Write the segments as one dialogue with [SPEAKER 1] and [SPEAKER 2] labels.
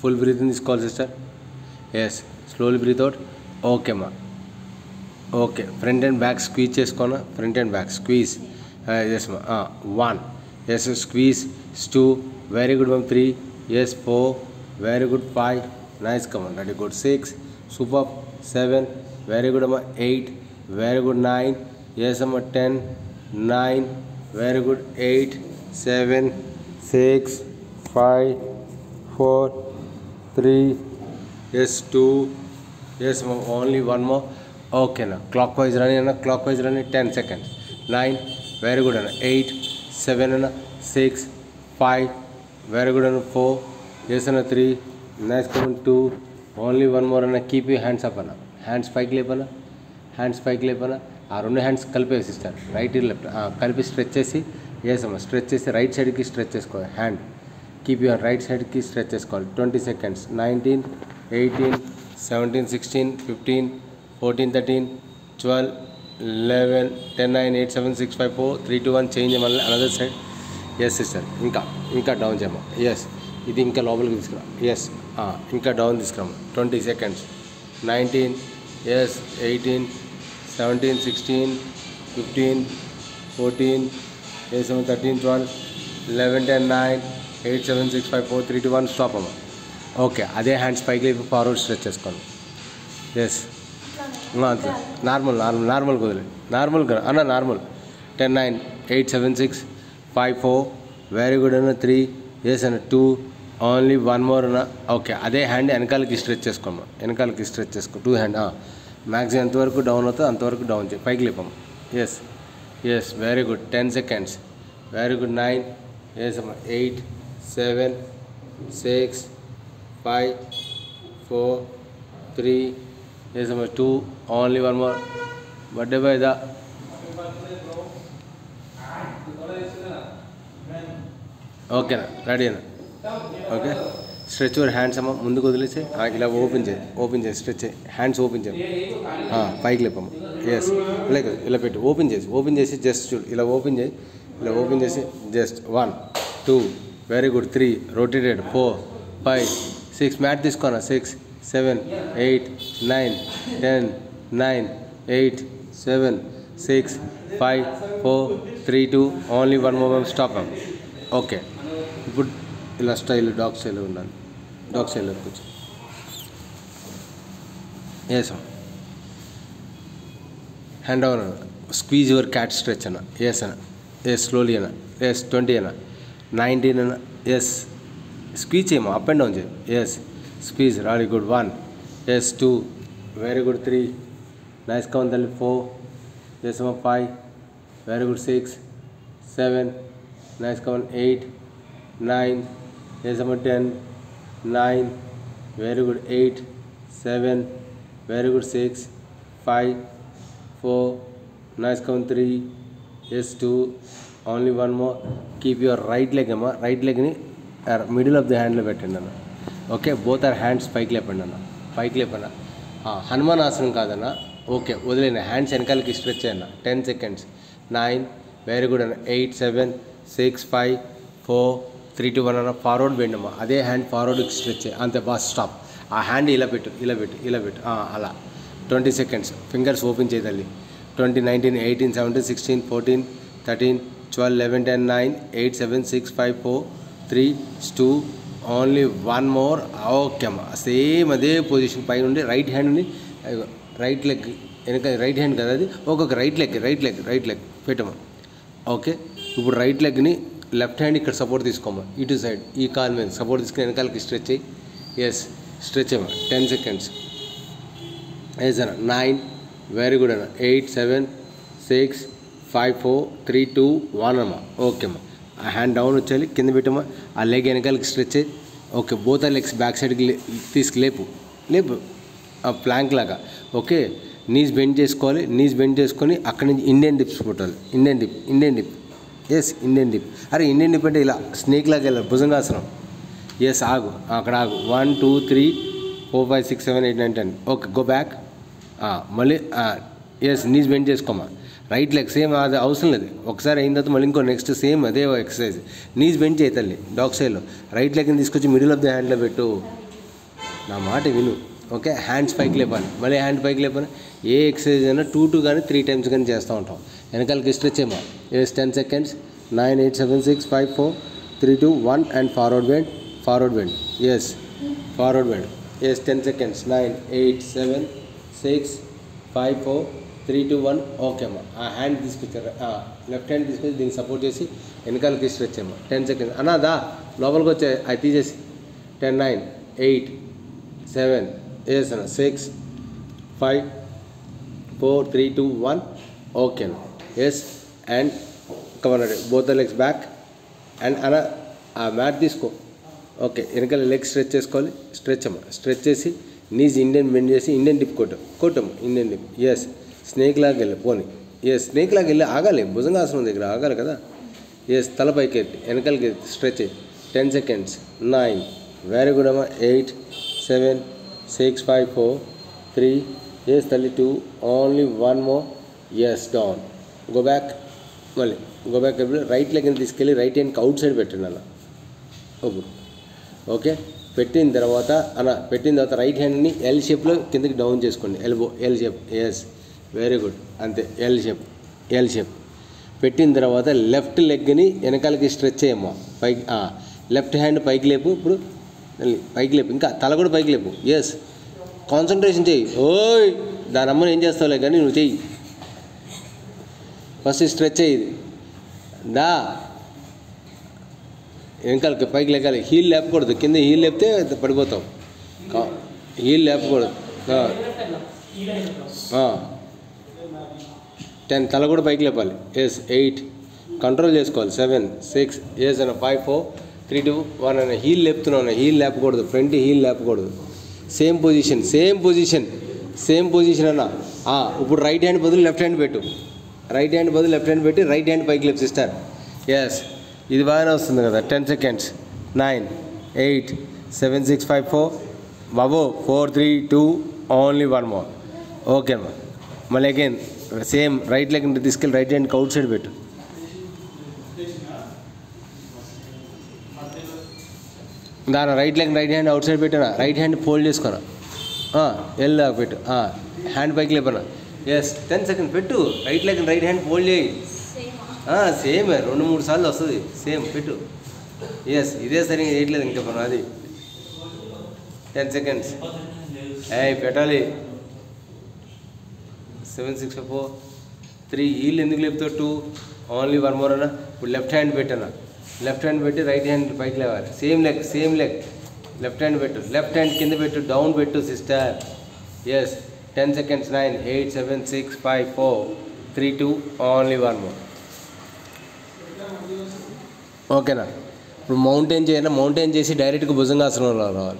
[SPEAKER 1] Full breathing తీసుకోవాలి sister yes slowly breathe out okay అమ్మా okay front and back squeeze చేసుకోనా front and back squeeze yes మా one yes squeeze two very good ma'am three yes four very good five nice come on very good six super seven very good అమ్మా eight very good nine yes అమ్మ ten nine very good eight seven six five four three yes two yes only one more ఓకేనా clockwise run అన్న clockwise run ten seconds nine very good అన్న eight seven అన్న six five very good అన్న four yes అన్న three nice come on two only one more అన్న keep you hands up అన్న hands పైకి లేపనా hands పైకి లేపనా ఆ రెండు హ్యాండ్స్ కలిపేసి ఇస్తారు రైట్ లెఫ్ట్ కలిపి స్ట్రెచ్ చేసి వేసమ్మా స్ట్రెచ్ చేసి రైట్ సైడ్కి స్ట్రెచ్ చేసుకోవాలి హ్యాండ్ కీప్ యువర్ రైట్ సైడ్కి స్ట్రెచ్ చేసుకోవాలి twenty seconds nineteen eighteen seventeen sixteen fifteen fourteen thirteen twelve eleven ten nine eight seven six five four three two one change మళ్ళీ another side yes sister ఇంకా ఇంకా down చేయమా yes ఇది ఇంకా లోపలికి తీసుకురా yes ఇంకా డౌన్ తీసుకురాము twenty seconds nineteen yes eighteen seventeen sixteen fifteen fourteen eight seven thirteen twelve eleven ten nine eight seven six five four three two one stop అమ్మ okay అదే హ్యాండ్స్ పైకి లేపి ఫార్వర్డ్ స్ట్రెచ్ చేసుకోండి yes అంతే normal normal normal కుదిలే normal కదా అన్న normal ten nine eight seven six five four very good అన్న త్రీ ఎస్ అన్న టూ ఓన్లీ వన్ మోర్ అన్న ఓకే అదే హ్యాండ్ వెనకాలకి స్ట్రెచ్ చేసుకోమ్మా వెనకాలకి స్ట్రెచ్ చేసుకో టూ హ్యాండ్ మ్యాక్సిమం ఎంతవరకు డౌన్ అవుతుందో అంతవరకు డౌన్ చేయి పైకి లేపమ్మ yes yes very good ten seconds very good nine yes అమ్మా eight seven six five four three yes అమ్మా two only one more birthday boy దా ఓకేనా రెడీనా ఓకే స్ట్రెచ్ యువర్ హ్యాండ్స్ అమ్మ ముందుకు వదిలేసి ఆ, ఇలా ఓపెన్ చేయి ఓపెన్ చేయి స్ట్రెచ్ చేయి హ్యాండ్స్ ఓపెన్ చేయి ఆ, పైకి లేపమ్మ ఎస్ ఇలా కాదు, ఇలా పెట్టు ఓపెన్ చేసి ఓపెన్ చేసి జస్ట్ చూడు ఇలా ఓపెన్ చేయి ఇలా ఓపెన్ చేసి just one two very good three rotated four five six mat తీసుకోనా six seven eight nine ten nine eight seven six five four three two only one moment stop అమ్మ okay ఇప్పుడు ఇలా style dog style ఉండాలి dog style కూర్చో yes hand over squeeze your cat stretch అన్న yes అన్న yes slowly అన్న yes twenty అన్న nineteen అన్న ఎస్ స్క్వీజ్ చేయమా అప్ అండ్ డౌన్ చేయి ఎస్ స్క్వీజ్ రాడీ good one yes two very good three nice come on తల్లి ఫోర్ ఎస్ అమ్మ five very good six seven nice come on eight nine yes అమ్మ ten nine very good eight seven very good six five four nice come on three yes two only one more keep your right leg అమ్మా right లెగ్ని middle of the హ్యాండ్లో పెట్టండి అన్న okay both are hands పైకి లేపండి అన్న పైకి లేపన్న హనుమాన్ ఆసనం కాదన్న ఓకే వదిలేన హ్యాండ్స్ వెనకాలకి స్ట్రెచ్ అన్న ten seconds nine very good అన్న eight seven six five four three two one అన్న ఫార్వర్డ్ పోయిండమ్మా అదే హ్యాండ్ ఫార్వర్డ్కి స్ట్రెచ్ చేయి అంతే బాస్ స్టాప్ ఆ హ్యాండ్ ఇలా పెట్టు ఇలా పెట్టు ఇలా పెట్టు ఆ, అలా ట్వంటీ సెకండ్స్ ఫింగర్స్ ఓపెన్ చేయి తల్లి twenty nineteen eighteen seventeen sixteen fourteen thirteen twelve eleven ten nine eight seven six five four three two only one more okay అమ్మా సేమ్ అదే పొజిషన్ పై నుండి రైట్ హ్యాండ్ నుండి రైట్ లెగ్ వెనక right hand కదా అది ఒక్కొక్క right leg right leg right leg పెట్టమ్మా ఓకే ఇప్పుడు రైట్ లెగ్ని లెఫ్ట్ హ్యాండ్ ఇక్కడ సపోర్ట్ తీసుకోమా ఇటు సైడ్ ఈ కాల్ మీద సపోర్ట్ తీసుకుని వెనకాలకి స్ట్రెచ్ అయ్యి ఎస్ స్ట్రెచ్ అమ్మా టెన్ సెకండ్స్ ఎస్ అన్న నైన్ వెరీ గుడ్ అన్న eight seven six five four three two one అమ్మా ఓకే అమ్మా ఆ హ్యాండ్ డౌన్ వచ్చేయాలి కింద పెట్టమ్మా ఆ లెగ్ వెనకాలకి స్ట్రెచ్ అయ్యి ఓకే బోత్ ఆ లెగ్స్ బ్యాక్ సైడ్కి లే తీసుకు లేపు లేపు ఆ ప్లాంక్ లాగా ఓకే నీస్ బెండ్ చేసుకోవాలి నీస్ బెండ్ చేసుకొని అక్కడి నుంచి ఇండియన్ డిప్స్ కొట్టాలి Indian dip Indian dip yes Indian dip అరే ఇండియన్ డిప్ అంటే ఇలా స్నేక్ లాగా వెళ్ళాలి భుజంగాసనం ఎస్ ఆగు అక్కడ ఆగు one two three four five six seven eight nine ten okay go back మళ్ళీ ఎస్ నీస్ బెండ్ చేసుకోమా రైట్ లెగ్ సేమ్ అది అవసరం లేదు ఒకసారి అయిన తర్వాత మళ్ళీ ఇంకో నెక్స్ట్ సేమ్ అదే ఎక్సర్సైజ్ నీస్ బెండ్ చేయి తల్లి డాగ్ సైడ్లో రైట్ లెగ్ని తీసుకొచ్చి మిడిల్ ఆఫ్ ది హ్యాండ్లో పెట్టు నా మాట విను ఓకే హ్యాండ్స్ పైకి లేపాలి మళ్ళీ హ్యాండ్ పైకి లేపాలి ఏ ఎక్సర్సైజ్ అయినా టూ టూ కానీ త్రీ టైమ్స్ కానీ చేస్తూ ఉంటాం వెనకాలకి స్ట్రెచ్ ఏమో yes ten seconds nine eight seven six five four three two one and forward bend forward bend yes forward bend yes ten seconds nine eight seven six five four three two one okay అమ్మా ఆ hand తీసుకొచ్చారు left hand తీసుకొచ్చి దీన్ని support చేసి వెనకాలకి stretch అమ్మా ten seconds అన్నా దా లోపలికి వచ్చే అది తీసేసి ten nine eight seven yes అన్న six five four three two one okay అన్న yes and cover both legs back and అన్న ఆ మ్యాట్ తీసుకో ఓకే వెనకాల లెగ్ స్ట్రెచ్ చేసుకోవాలి స్ట్రెచ్ అమ్మ స్ట్రెచ్ చేసి నీజ్ ఇండియన్ బెండ్ చేసి ఇండియన్ డిప్ కొట్టు కొట్టమ్మ ఇండియన్ డిప్ ఎస్ స్నేక్ లాగా వెళ్ళి పోనీ ఎస్ స్నేక్ లాగా వెళ్ళి ఆగాలి భుజంగాసనం దగ్గర ఆగాలి కదా ఎస్ తల పైకి ఎత్తి వెనకాలకి stretch ten seconds nine very good అమ్మ eight seven six five four three yes తల్లి two only one more yes down go back మళ్ళీ గో బ్యాక్ ఎప్పుడు రైట్ లెగ్ తీసుకెళ్ళి రైట్ హ్యాండ్కి అవుట్ సైడ్ పెట్టండి అలా ఇప్పుడు ఓకే పెట్టిన తర్వాత అలా పెట్టిన తర్వాత రైట్ హ్యాండ్ని ఎల్ షేప్లో కిందకి డౌన్ చేసుకోండి elbow L shape yes very good అంతే ఎల్ షేప్ ఎల్ షేప్ పెట్టిన తర్వాత లెఫ్ట్ లెగ్ని వెనకాలకి స్ట్రెచ్ చేయమ్మా పైకి లెఫ్ట్ హ్యాండ్ పైకి లేపు ఇప్పుడు మళ్ళీ పైకి లేపు ఇంకా తల కూడా పైకి లేపు ఎస్ కాన్సన్ట్రేషన్ చెయ్యి ఓయ్ దాని అమ్మని ఏం చేస్తావులే కానీ నువ్వు చెయ్యి ఫస్ట్ స్ట్రెచ్ అయ్యి ఇది దా వెనకాలకి పైకి లెక్కాలి హీల్ లేపకూడదు కింద హీల్ లేపితే పడిపోతాం కా- హీల్ లేపకూడదు టెన్ తల కూడా పైకి లేపాలి ఎస్ ఎయిట్ కంట్రోల్ చేసుకోవాలి సెవెన్ సిక్స్ ఎస్ అన్న five four three two one అన్న హీల్ లేపుతున్నాను హీల్ లేపకూడదు ఫ్రంట్ హీల్ లేపకూడదు same position same position same position అన్న ఆ, ఇప్పుడు రైట్ హ్యాండ్ బదులు లెఫ్ట్ హ్యాండ్ పెట్టు రైట్ హ్యాండ్ బదులు లెఫ్ట్ హ్యాండ్ పెట్టి రైట్ హ్యాండ్ పైకి లేపు సిస్టర్ ఎస్ ఇది బాగానే వస్తుంది కదా ten seconds nine eight seven six five four బాబు four three two only one more okay అమ్మా మళ్ళీ అగైన్ సేమ్ రైట్ లెగ్ తీసుకెళ్ళి రైట్ హ్యాండ్కి అవుట్ సైడ్ పెట్టు దాని right leg right hand outside పెట్టానా రైట్ హ్యాండ్ ఫోల్డ్ చేసుకోనా L దాకా పెట్టు హ్యాండ్ పైకి లేపనా ఎస్ టెన్ సెకండ్ పెట్టు right leg right hand fold చేయి సేమ్ రెండు మూడు సార్లు వస్తుంది సేమ్ పెట్టు ఎస్ ఇదే సరిగ్గా చేయట్లేదు ఇంకా మనం అది టెన్ సెకండ్స్ ఏ పెట్టాలి సెవెన్ సిక్స్ ఫోర్ త్రీ వీళ్ళు ఎందుకు లేపుతావు టూ ఓన్లీ వన్ మోర్ అన్న ఇప్పుడు లెఫ్ట్ హ్యాండ్ పెట్టనా లెఫ్ట్ హ్యాండ్ పెట్టి రైట్ హ్యాండ్ పైకి లేవాలి same leg same leg left hand పెట్టు లెఫ్ట్ హ్యాండ్ కింద పెట్టు డౌన్ పెట్టు sister yes ten seconds nine eight seven six five four three two only one more ఓకేనా ఇప్పుడు మౌంటైన్ చేయాలి మౌంటైన్ చేసి డైరెక్ట్గా భుజంగాసనంలో రావాలి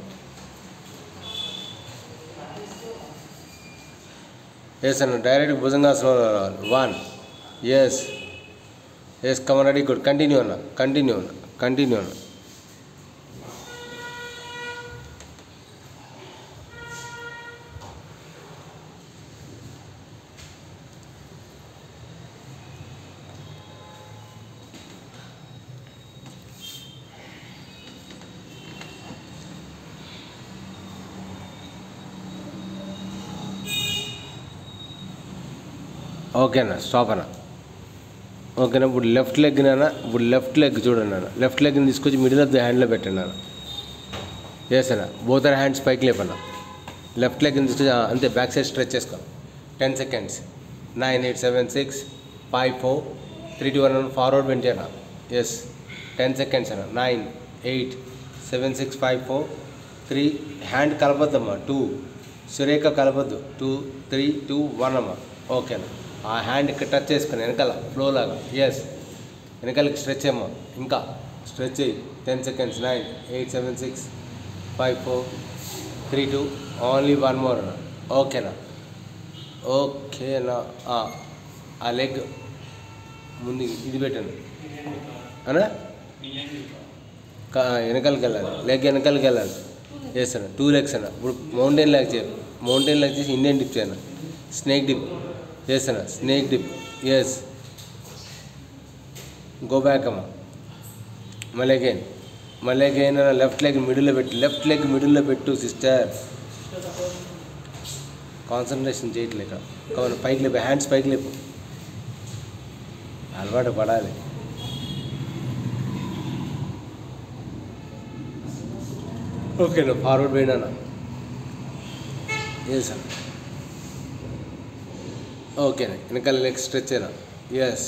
[SPEAKER 1] ఎస్ అన్న డైరెక్ట్ భుజంగాసనంలో రావాలి one yes yes come on ready good continue అన్న కంటిన్యూ అన్న కంటిన్యూ అన్న ఓకేనా స్టాప్ అన్న ఓకేనా ఇప్పుడు లెఫ్ట్ లెగ్ నాన్న ఇప్పుడు లెఫ్ట్ లెగ్ చూడండి నాన్న లెఫ్ట్ లెగ్ని తీసుకొచ్చి మిడిల్ ఆఫ్ ద హ్యాండ్లో పెట్టండి నాన్న ఎస్ అన్న బోత్ ఆర్ హ్యాండ్స్ పైకి లేపన్న లెఫ్ట్ లెగ్ని తీసుకొచ్చి ఆ, అంతే బ్యాక్ సైడ్ స్ట్రెచ్ చేసుకో ten seconds nine eight seven six five four three two one forward bench అన్న ఎస్ టెన్ సెకండ్స్ అన్న nine eight seven six five four three hand కలపద్దమ్మా two Surekha కలపద్దు two three two one అమ్మా ఓకేనా ఆ hand ఇక్కడ touch చేసుకుని వెనకాల ఫ్లో లాగా ఎస్ వెనకాలకి స్ట్రెచ్ ఏమో ఇంకా స్ట్రెచ్ అయ్యి ten seconds nine eight seven six five four three two only one more అన్న ఓకేనా ఓకేనా ఆ, ఆ లెగ్ ముందు ఇది పెట్టండి అనా కా- వెనకాలకి వెళ్ళాలి లెగ్ వెనకాలకి వెళ్ళాలి ఎస్ అన్న టూ లెగ్స్ అన్న ఇప్పుడు మౌంటైన్ లెగ్ చేయాలి మౌంటైన్ లెగ్ చేసి ఇండియన్ డిప్ చేయను స్నేక్ డిప్ ఎస్ అన్న snake dip yes go back అమ్మ మళ్ళీ అగైన్ మళ్ళీ అగైన్ లెఫ్ట్ లెగ్ మిడిల్లో పెట్టు లెఫ్ట్ లెగ్ మిడిల్లో పెట్టు సిస్టర్ కాన్సన్ట్రేషన్ చేయట్లేక కావాలి పైకి లేపు హ్యాండ్స్ పైకి లేపు అలవాటు పడాలి ఓకేనా ఫార్వర్డ్ పోయినా ఏ సార్ ఓకేనా వెనకాల లెగ్ స్ట్రెచ్ అయినా yes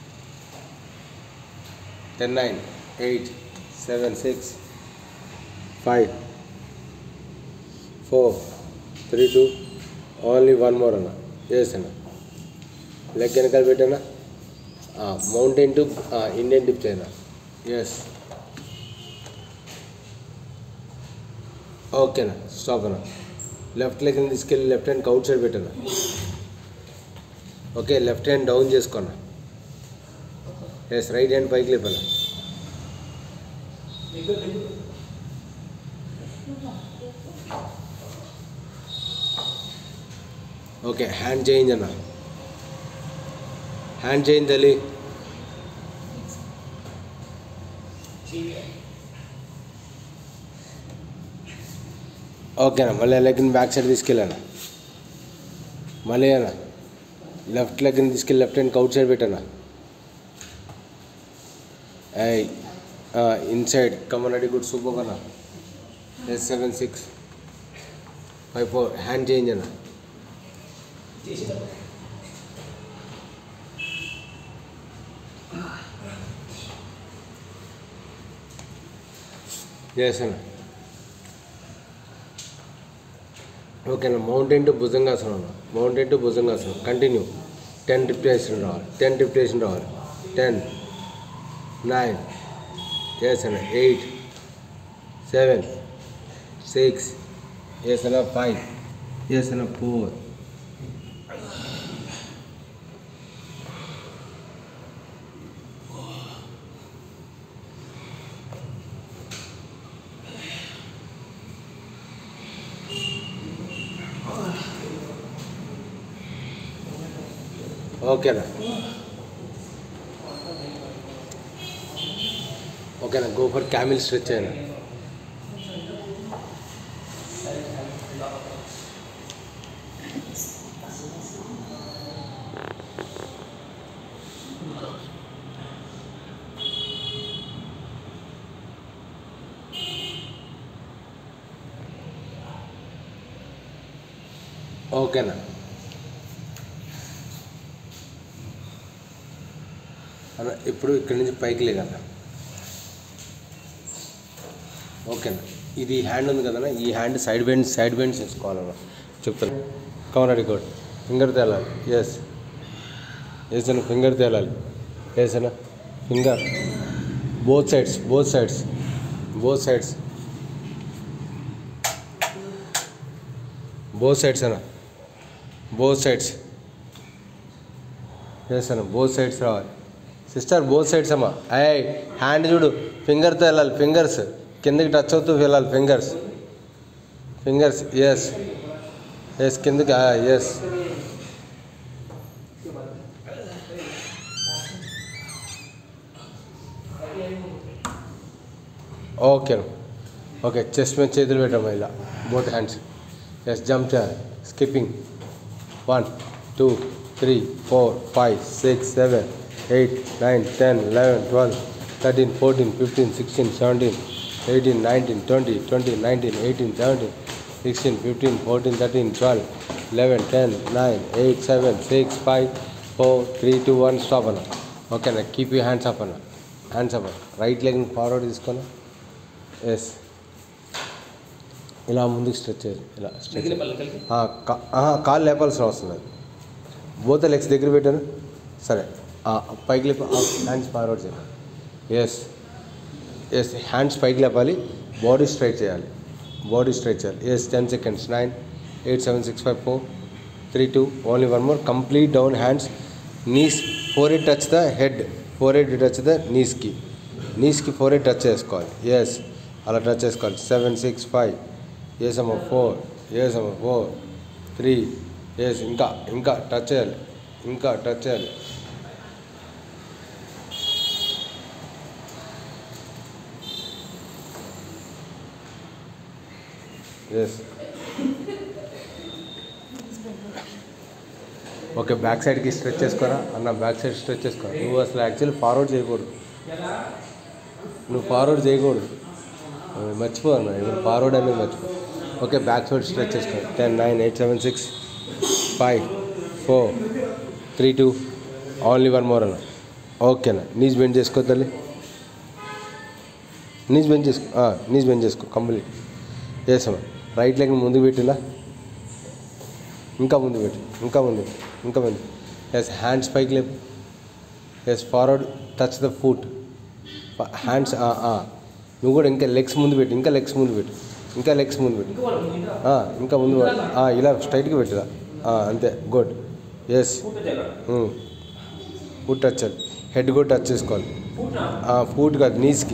[SPEAKER 1] ten nine eight seven six five four three two only one more అన్న ఎస్ అన్న లెగ్ వెనకాల పెట్టానా మౌంటైన్ టు ఇండియన్ డిప్ చేయనా ఎస్ ఓకేనా స్టాప్ అన్న లెఫ్ట్ లెగ్ తీసుకెళ్ళి లెఫ్ట్ హ్యాండ్ అవుట్ సైడ్ పెట్టాను ఓకే లెఫ్ట్ హ్యాండ్ డౌన్ చేసుకోనా ఎస్ రైట్ హ్యాండ్ పైకి లేపాను ఓకే హ్యాండ్ చేంజ్ అన్న హ్యాండ్ చేంజ్ తల్లి ఓకేనా మళ్ళీ లెగ్ని బ్యాక్ సైడ్ తీసుకెళ్ళాను మళ్ళీ అన్న లెఫ్ట్ లెగ్ని తీసుకెళ్ళి లెఫ్ట్ హ్యాండ్ అవుట్ సైడ్ పెట్టాను I inside come on ready good super కన్నా yes seven six five four hand change అన్న ఎస్ అన్న ఓకేనా మౌంటైన్ టు భుజంగాసనం అన్న mountain to bhujangasana continue ten repetition రావాలి టెన్ రిప్టేషన్ రావాలి టెన్ నైన్ ఎస్ అన్న ఎయిట్ సెవెన్ సిక్స్ ఎస్ అన్న ఫైవ్ ఎస్ అన్న ఫోర్ ఓకేనా ఓకేనా గో ఫర్ క్యామిల్ స్ట్రెచ్ అయినా ఓకేనా అన్న ఇప్పుడు ఇక్కడి నుంచి పైకి లేదన్న ఓకేనా ఇది హ్యాండ్ ఉంది కదన్న ఈ hand side bend side bend చేసుకోవాలన్న చెప్తాను కవర్ అడిగోడ్ ఫింగర్ తేలాలి ఎస్ ఎస్ అన్న ఫింగర్ తేలాలి ఎస్ అన్న finger both sides both sides both sides both sides అన్న బోత్ సైడ్స్ ఎస్ అన్న బోత్ సైడ్స్ రావాలి సిస్టర్ బోత్ సైడ్స్ అమ్మా అయ్యాయి హ్యాండ్ చూడు ఫింగర్తో వెళ్ళాలి ఫింగర్స్ కిందకి టచ్ అవుతూ వెళ్ళాలి ఫింగర్స్ ఫింగర్స్ ఎస్ ఎస్ కిందకి ఎస్ ఓకే ఓకే చెస్ట్ మీద చేతులు పెట్టాము ఇలా బోత్ హ్యాండ్స్ ఎస్ జంప్ చేయాలి skipping one two three four five six seven eight nine ten eleven twelve thirteen fourteen fifteen sixteen seventeen eighteen nineteen twenty twenty nineteen eighteen seventeen sixteen fifteen fourteen thirteen twelve eleven ten nine eight seven six five four three two one stop అన్న ఓకేనా keep you hands up అన్న hands up right leg forward తీసుకొని yes ఇలా ముందుకు stretch చేయాలి ఇలా stretch ఆ, కా- ఆహా, కాలు లేపాల్సిన అవసరం లేదు బోత్ లెగ్స్ దగ్గర పెట్టాను సరే ఆ, పైకి లేప హ్యాండ్స్ ఫార్వర్డ్ చేయాలి ఎస్ ఎస్ హ్యాండ్స్ పైకి లేపాలి బాడీ స్ట్రైట్ చేయాలి బాడీ స్ట్రైట్ చేయాలి yes ten seconds nine eight seven six five four three two only one more complete down hands knees four eight touch the head four eight touch the నీస్కి నీస్కి four eight touch చేసుకోవాలి yes అలా touch చేసుకోవాలి seven six five yes అమ్మ four yes అమ్మ four three yes ఇంకా ఇంకా touch చేయాలి ఇంకా టచ్ చేయాలి ఎస్ ఓకే బ్యాక్ సైడ్కి స్ట్రెచ్ చేసుకోరా అన్న బ్యాక్ సైడ్ స్ట్రెచ్ చేసుకో నువ్వు అసలు యాక్చువల్లీ ఫార్వర్డ్ చేయకూడదు నువ్వు ఫార్వర్డ్ చేయకూడదు అది మర్చిపో అన్న ఇప్పుడు ఫార్వర్డ్ అనేది మర్చిపో ఓకే బ్యాక్ సైడ్ స్ట్రెచ్ చేసుకో ten nine eight seven six five four three two only one more అన్న ఓకేనా నీజ్ బెండ్ చేసుకో తల్లి నీజ్ బెండ్ చేసుకో ఆ, నీజ్ బెండ్ చేసుకో కంప్లీట్ చేసామా రైట్ లెగ్ ముందుకు పెట్టిలా ఇంకా ముందు పెట్టు ఇంకా ముందు ఇంకా ముందు ఎస్ హ్యాండ్స్ పైకి లేపు yes forward touch the foot hands నువ్వు కూడా ఇంకా లెగ్స్ ముందు పెట్టు ఇంకా లెగ్స్ ముందు పెట్టు ఇంకా లెగ్స్ ముందు పెట్టు ఆ, ఇంకా ముందు పెట్టు. ఆ, ఇలా స్ట్రైట్గా పెట్టుదా అంతే good yes foot touch head కూడా టచ్ చేసుకోవాలి ఫుట్ కాదు నీస్కి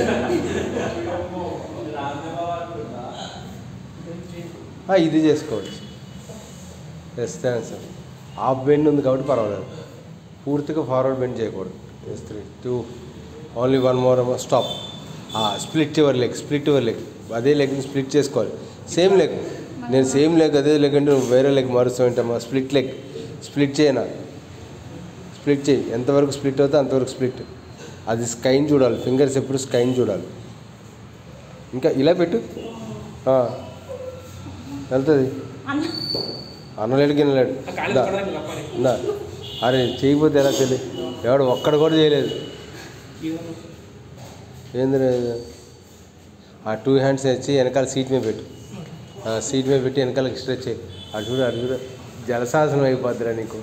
[SPEAKER 1] ఇది చేసుకోవచ్చు yes thanks sir half bend ఉంది కాబట్టి పర్వాలేదు పూర్తిగా ఫార్వర్డ్ బెండ్ చేయకూడదు yes three two only one more stop split your leg split your leg అదే లెగ్ని స్ప్లిట్ చేసుకోవాలి సేమ్ లెగ్ నేను సేమ్ లెగ్ అదే లెగ్ అంటే నువ్వు వేరే లెగ్ మారుస్తావు స్ప్లిట్ లెగ్ స్ప్లిట్ చేయనా స్ప్లిట్ చేయి ఎంతవరకు స్ప్లిట్ అవుతే అంతవరకు స్ప్లిట్ అది స్కైన్ చూడాలి ఫింగర్స్ ఎప్పుడు స్కైన్ చూడాలి ఇంకా ఇలా పెట్టు ఆ. వెళ్తుంది అన్నలేడు గిన్నలేడు ఇందా. ఇందా. అరే చేయకపోతే ఎలా తెలియదు ఎవడు ఒక్కడ కూడా చేయలేదు ఏంది లేదు? ఆ టూ హ్యాండ్స్ తెచ్చి వెనకాల సీట్ మీద పెట్టు ఆ, సీట్ మీద పెట్టి వెనకాలకి స్ట్రెచ్ చేయి అటు చూడు అటు చూడు జలసాసనం అయిపోద్దిరా నీకు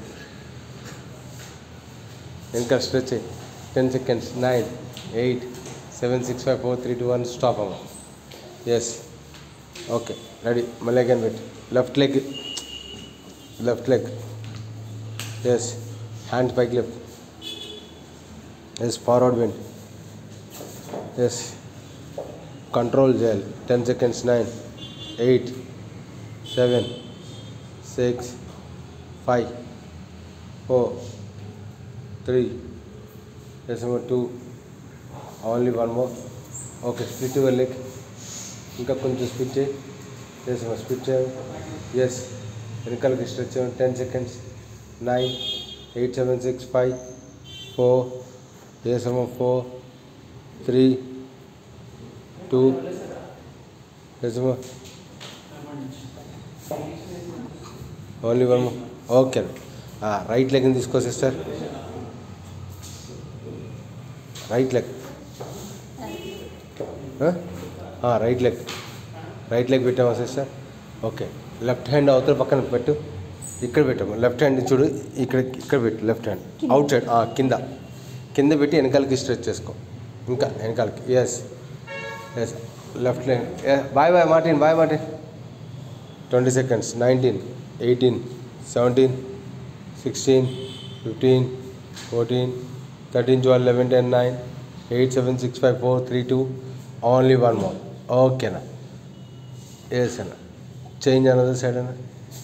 [SPEAKER 1] వెనకాల స్ట్రెచ్ చేయి ten seconds nine eight seven six five four three two one stop అమ్మ ఎస్ ఓకే రెడీ మళ్ళీ అగైన్ పెట్టి left leg left leg yes hand పైకి left yes forward bend yes control చేయాలి ten seconds nine eight seven six five four three yes two only one more okay split your leg ఇంకా కొంచెం split చేయి yes split చేయండి yes వెనకాలకి stretch చేయండి ten seconds nine eight seven six five four yes అమ్మ four three two yes అమ్మ only one okay right లెగ్ని తీసుకో sister right leg right leg right leg పెట్టామా సిస్టర్ ఓకే లెఫ్ట్ హ్యాండ్ అవతల పక్కన పెట్టు ఇక్కడ పెట్టాము లెఫ్ట్ హ్యాండ్ చూడు ఇక్కడ ఇక్కడ పెట్టు లెఫ్ట్ హ్యాండ్ అవుట్ సైడ్ కింద కింద పెట్టి వెనకాలకి స్ట్రెచ్ చేసుకో ఇంకా వెనకాలకి yes yes left leg boy boy Martin boy Martin twenty seconds nineteen eighteen seventeen sixteen fifteen fourteen thirteen twelve eleven ten nine eight seven six five four three two only one more ఓకేనా yes అన్న change అన్నది side అన్న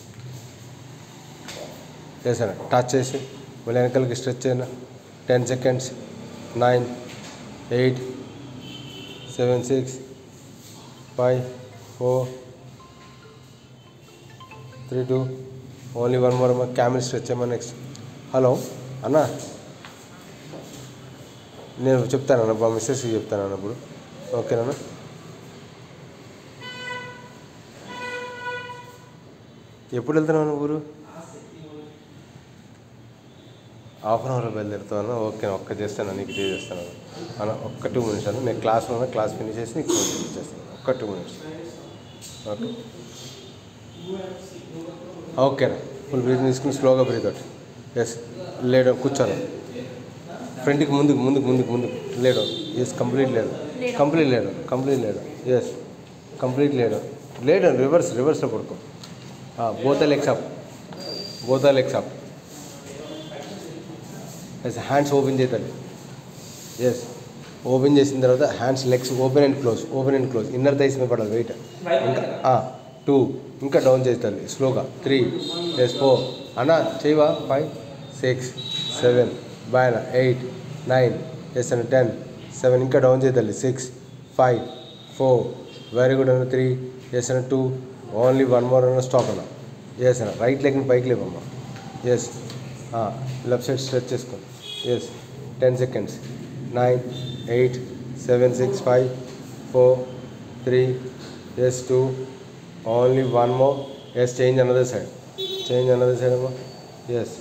[SPEAKER 1] yes అన్న touch చేసి మళ్ళీ వెనకాలకి stretch చేయన ten seconds nine eight seven six five four three two only one more అమ్మ క్యామెల్ స్ట్రెచ్ అమ్మా నెక్స్ట్ హలో అన్న నేను చెప్తాను అన్న మా మిస్సెస్కి చెప్తాను అన్న ఇప్పుడు ఓకేనా ఎప్పుడు వెళ్తున్నావు నువ్వు ఊరు హాఫ్ అన్ అవర్లో బయలుదేరుతాను ఓకే ఒక్క చేస్తాను నీకు ఇదే చేస్తాను అన్న ఒక్క టూ మినిట్స్ అన్న నేను క్లాస్లో ఉన్నా క్లాస్ ఫినిష్ చేసి నీకు ఫోన్ చేస్తాను ఒక్క టూ మినిట్స్ ఓకే ఓకేనా ఫుల్ బ్రీత్ తీసుకుని స్లోగా బ్రీత్ అవుట్ ఎస్ లేడు కూర్చోను ఫ్రంట్కి ముందుకు ముందుకు ముందుకు ముందుకు లేడు ఎస్ కంప్లీట్ లేడు కంప్లీట్ లేడు కంప్లీట్ లేడు ఎస్ కంప్లీట్ లేడు లేడు రివర్స్ రివర్స్లో పడుకో both legs up both legs up yes hands open చేయాలి ఎస్ ఓపెన్ చేసిన తర్వాత hands legs open and close open and close inner thighs మీద పడాలి వెయిట్ ఇంకా టూ ఇంకా డౌన్ చేస్తుంది స్లోగా త్రీ ఎస్ ఫోర్ అన్న చేయవా five six seven boy eight nine yes అన్న టెన్ సెవెన్ ఇంకా డౌన్ చేయాలి six five four very good అన్న త్రీ ఎస్ అన్న టూ ఓన్లీ వన్ మోర్ అన్న స్టాప్ అన్న ఎస్ అన్న రైట్ లెగ్ని పైకి లేవమ్మా ఎస్ లెఫ్ట్ సైడ్ స్ట్రెచ్ చేసుకో yes ten seconds nine eight seven six five four three yes two only one more yes change another side change another side అమ్మా yes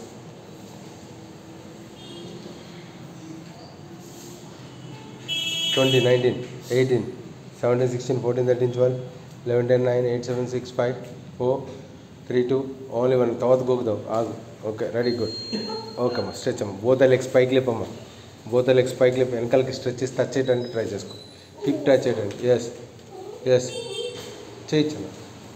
[SPEAKER 1] twenty nineteen eighteen seventeen sixteen fourteen thirteen twelve eleven ten nine eight seven six five four three two only one తర్వాత గోకుదావు ఆగు okay ready good okay అమ్మా stretch అమ్మా both legs పైకి లేపమ్మా both legs పైకి లేపు వెనకాలకి స్ట్రెచ్ చేసి టచ్ చేయడానికి ట్రై చేసుకో హిప్ టచ్ చేయడానికి ఎస్ ఎస్ చేయించమ్మా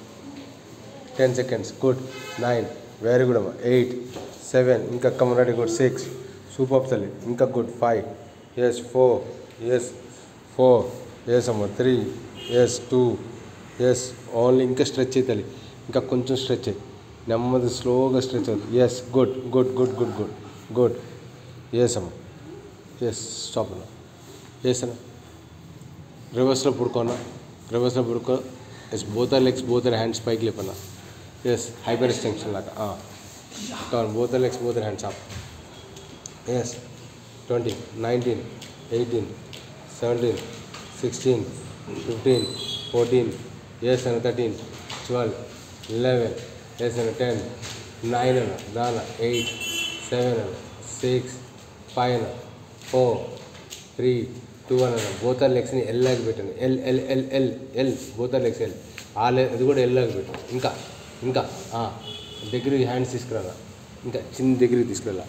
[SPEAKER 1] ten seconds good nine very good అమ్మా ఎయిట్ సెవెన్ ఇంకా come ready good six super తల్లి ఇంకా good five yes four yes four yes అమ్మ three yes two yes only ఇంకా స్ట్రెచ్ అవుతుంది ఇంకా కొంచెం స్ట్రెచ్ అయ్యి నెమ్మది స్లోగా స్ట్రెచ్ అవుతుంది yes good good good good good good yes అమ్మ ఎస్ స్టాప్ అన్న ఎస్ అన్న రివర్స్లో పుడుకోనా రివర్స్లో పుడుకో yes both legs both hands పైకి లేపన్నా ఎస్ హైపర్ ఎక్స్టెన్షన్ లాగా కవన్ both legs both hands up yes twenty nineteen eighteen seventeen sixteen fifteen fourteen yes అన్న థర్టీన్ ట్వెల్వ్ లెవెన్ ఎస్ అన్న టెన్ నైన్ అన్న దాన ఎయిట్ సెవెన్ అన్న సిక్స్ ఫైవ్ అన్న ఫోర్ త్రీ టూ అని అన్న బోతర్ లెగ్స్ని ఎల్లాకి పెట్టండి L L L L L బోతర్ లెగ్స్ ఎల్ ఆ లెగ్ అది కూడా ఎల్లాకి పెట్టండి ఇంకా ఇంకా ఆ, దగ్గరికి హ్యాండ్స్ తీసుకురా ఇంకా చిన్న దగ్గరికి తీసుకురా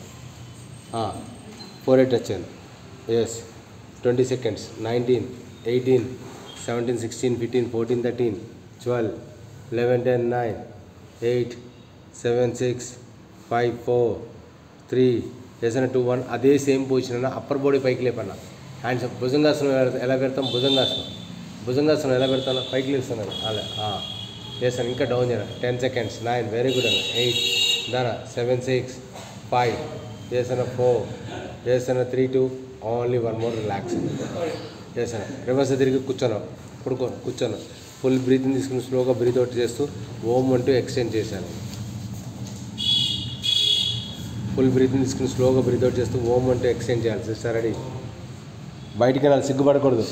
[SPEAKER 1] ఫోర్ ఎయిట్ టచ్ చేయండి yes twenty seconds nineteen eighteen seventeen sixteen fifteen fourteen thirteen twelve eleven ten nine eight seven six five four three చేసిన టూ వన్ అదే సేమ్ పొజిషన్ అన్న అప్పర్ బాడీ పైకి లేపన్నా హ్యాండ్స్ భుజంగాసనం ఎలా- ఎలా పెడతాం భుజంగాసనం భుజంగాసనం ఎలా పెడతాను పైకి లేస్తాను అలా చేస్తాను ఇంకా డౌన్ చేయను ten seconds nine very good అన్న ఎయిట్ దానా సెవెన్ సిక్స్ ఫైవ్ చేసిన ఫోర్ చేసిన three two only one more relax చేశాను రివర్స్ తిరిగి కూర్చోను పడుకో కూర్చోను ఫుల్ బ్రీతింగ్ తీసుకుని స్లోగా బ్రీత్ అవుట్ చేస్తూ ఓం అంటూ ఎక్స్టెండ్ చేశాను ఫుల్ బ్రీతింగ్ తీసుకుని స్లోగా బ్రీత్ అవుట్ చేస్తూ ఓం అంటూ ఎక్స్టెండ్ చేయాలి సిస్టర్ రెడీ బయటికి వెళ్ళాలి సిగ్గుపడకూడదు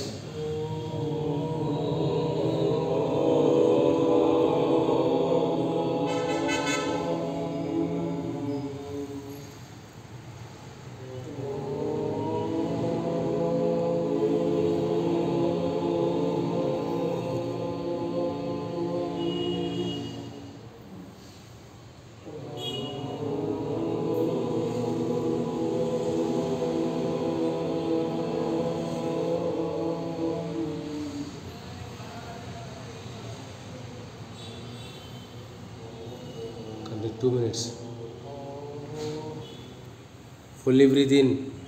[SPEAKER 1] Complete two minutes. Fully breathe in.